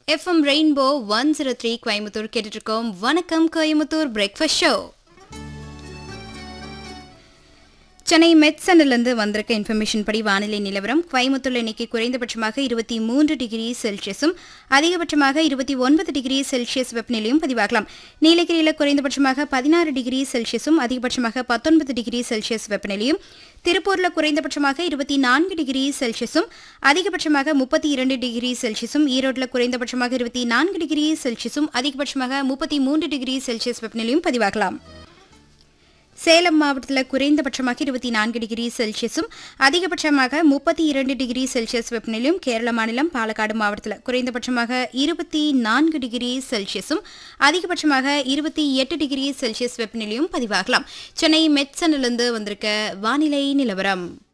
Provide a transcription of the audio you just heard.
FM rainbow one zero three Coimbatore கேட்டுட்டு இருக்கோம் வணக்கம் கோயம்புத்தூர் பிரேக்ஃபாஸ்ட் ஷோ சென்னை மெட்சனிலிருந்து வந்திருக்க இன்ஃபர்மேஷன் படி வானிலை நிலவரம் கோயம்புத்தூர் இன்னைக்கு குறைந்தபட்சமாக இருபத்தி மூன்று டிகிரி செல்சியஸும் அதிகபட்சமாக இருபத்தி ஒன்பது டிகிரி செல்சியஸ் வெப்பநிலையும் பதிவாகலாம் நீலகிரியில் குறைந்தபட்சமாக பதினாறு டிகிரி செல்சியஸும் அதிகபட்சமாக பத்தொன்பது டிகிரி செல்சியஸ் வெப்பநிலையும் திருப்பூரில் குறைந்தபட்சமாக இருபத்தி நான்கு டிகிரி செல்சியஸும் அதிகபட்சமாக முப்பத்தி இரண்டு டிகிரி செல்சியஸும் ஈரோட்டில் குறைந்தபட்சமாக இருபத்தி நான்கு டிகிரி செல்சியஸும் அதிகபட்சமாக முப்பத்தி மூன்று டிகிரி செல்சியஸ் வெப்பநிலையும் பதிவாகலாம் சேலம் மாவட்டத்தில் குறைந்தபட்சமாக இருபத்தி நான்கு டிகிரி செல்சியஸும் அதிகபட்சமாக முப்பத்தி இரண்டு டிகிரி செல்சியஸ் வெப்பநிலையும் கேரள மாநிலம் பாலக்காடு மாவட்டத்தில் குறைந்தபட்சமாக இருபத்தி நான்கு டிகிரி செல்சியஸும் அதிகபட்சமாக இருபத்தி எட்டு டிகிரி செல்சியஸ் வெப்பநிலையும் பதிவாகலாம் சென்னை மெட்சனிலிருந்து வந்திருக்க வானிலை நிலவரம்